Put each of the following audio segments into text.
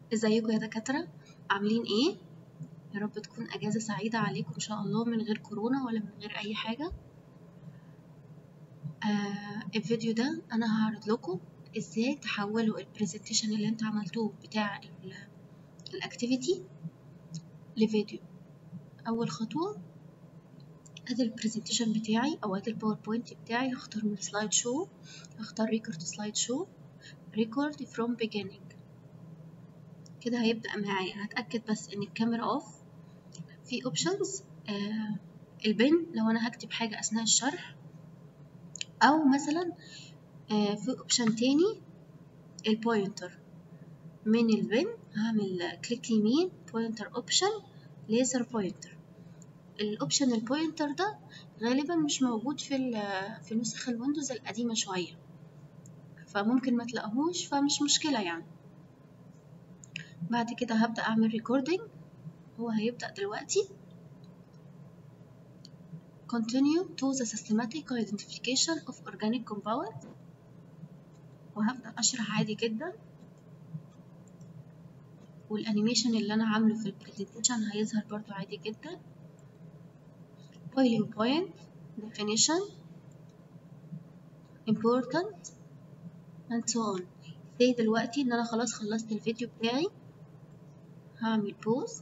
ازيكم يا دكاترة عاملين ايه يا رب تكون اجازة سعيدة عليكم ان شاء الله من غير كورونا ولا من غير اي حاجة آه الفيديو ده انا هعرض لكم ازاي تحولوا البرزنتيشن اللي انت عملتوه بتاع الاكتيفيتي لفيديو اول خطوة ادي البرزنتيشن بتاعي او ادي الباوربوينت بتاعي هختار من سلايد شو هختار ريكورد سلايد شو ريكورد فروم beginning كده هيبدأ معايا هتأكد بس ان الكاميرا اوف في اوبشنز آه البن لو انا هكتب حاجة اثناء الشرح او مثلا آه في اوبشن تاني البوينتر من البن هعمل كليك يمين بوينتر اوبشن ليزر بوينتر الاوبشن البوينتر ده غالبا مش موجود في في نسخ الويندوز القديمة شوية فممكن ما تلاقوهوش فمش مشكلة يعني بعد كده هبدأ أعمل ريكوردينج هو هيبدأ دلوقتي continue to the systematic identification of organic compound وهبدأ أشرح عادي جدا والأنيميشن اللي أنا عامله في البرزنتيشن هيظهر برضو عادي جدا boiling point definition important and so on زي دلوقتي ان انا خلاص خلصت الفيديو بتاعي هعمل بوز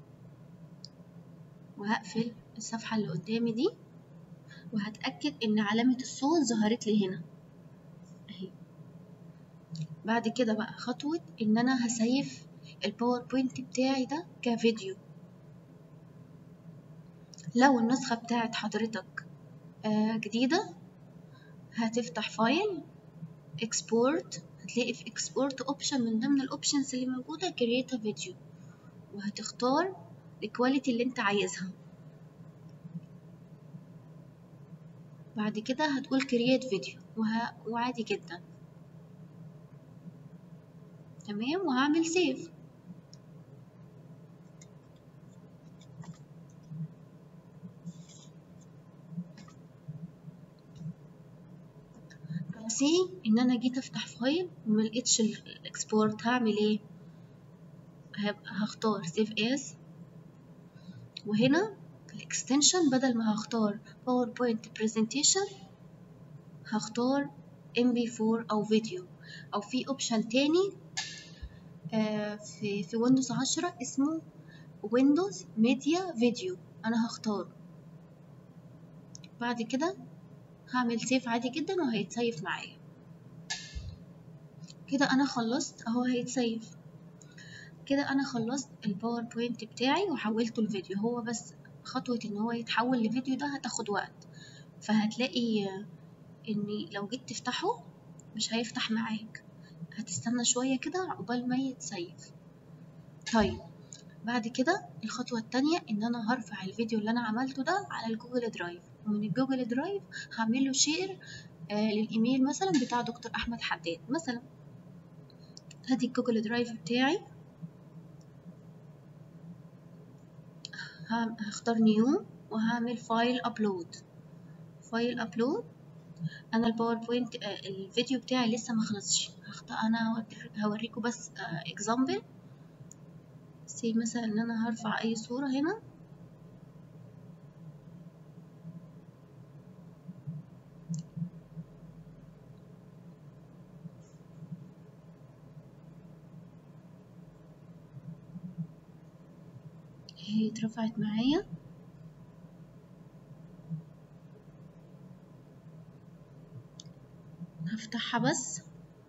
وهقفل الصفحة اللي قدامي دي وهتأكد ان علامة الصوت ظهرت لي هنا اهي بعد كده بقى خطوة ان انا هسيف الباوربوينت بتاعي ده كفيديو لو النسخة بتاعت حضرتك آه جديدة هتفتح فايل اكسبورت هتلاقي في اكسبورت اوبشن من ضمن الاوبشنز اللي موجودة كرييت فيديو وهتختار الكواليتي اللي انت عايزها بعد كده هتقول كرييت فيديو وه... وعادي جدا تمام وهعمل سيف سي ان انا جيت افتح فايل وملقتش الاكسبورت هعمل ايه هختار سيف اس وهنا الاكستنشن بدل ما هختار باوربوينت برزنتيشن هختار mp4 او فيديو او في اوبشن تاني آه في في ويندوز 10 اسمه ويندوز ميديا فيديو انا هختاره بعد كده هعمل سيف عادي جدا وهيتسيف معايا كده انا خلصت اهو هيتسيف كده انا خلصت الباوربوينت بتاعي وحولته لفيديو هو بس خطوة ان هو يتحول لفيديو ده هتاخد وقت فهتلاقي ان لو جيت تفتحه مش هيفتح معاك هتستنى شوية كده عقبال ما يتسيف طيب بعد كده الخطوة التانية ان انا هرفع الفيديو اللي انا عملته ده على الجوجل درايف ومن الجوجل درايف هعمل له شير آه للايميل مثلا بتاع دكتور احمد حداد مثلا ادي الجوجل درايف بتاعي هختار نيو وهعمل فايل ابلود فايل ابلود انا الباوربوينت آه الفيديو بتاعي لسه ما خلصش هختار انا هوريكم بس اكزامبل آه سي مثلا ان انا هرفع اي صورة هنا هي اترفعت معايا هفتحها بس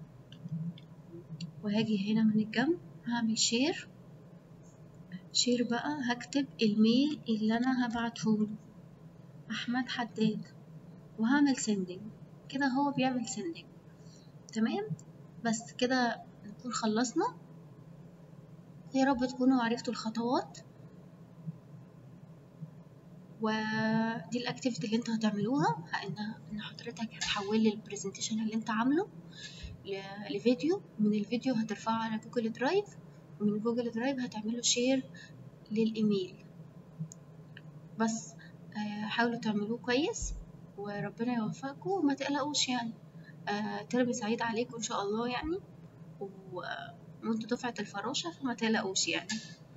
وهاجي هنا من الجنب هعمل شير شير بقى هكتب الميل اللي انا هبعته احمد حداد وهعمل سندنج كده هو بيعمل سندنج تمام بس كده نكون خلصنا يا رب تكونوا عرفتوا الخطوات ودي الاكتيفيتي اللي انتوا هتعملوها ان ان حضرتك هتحول لي البرزنتيشن اللي انت عامله لفيديو من الفيديو هترفعه على جوجل درايف ومن جوجل درايف هتعملوا شير للايميل بس حاولوا تعملوه كويس وربنا يوفقكم وما تقلقوش يعني ترم سعيد عليكم ان شاء الله يعني و وانتوا دفعة الفراشة فما تقلقوش يعني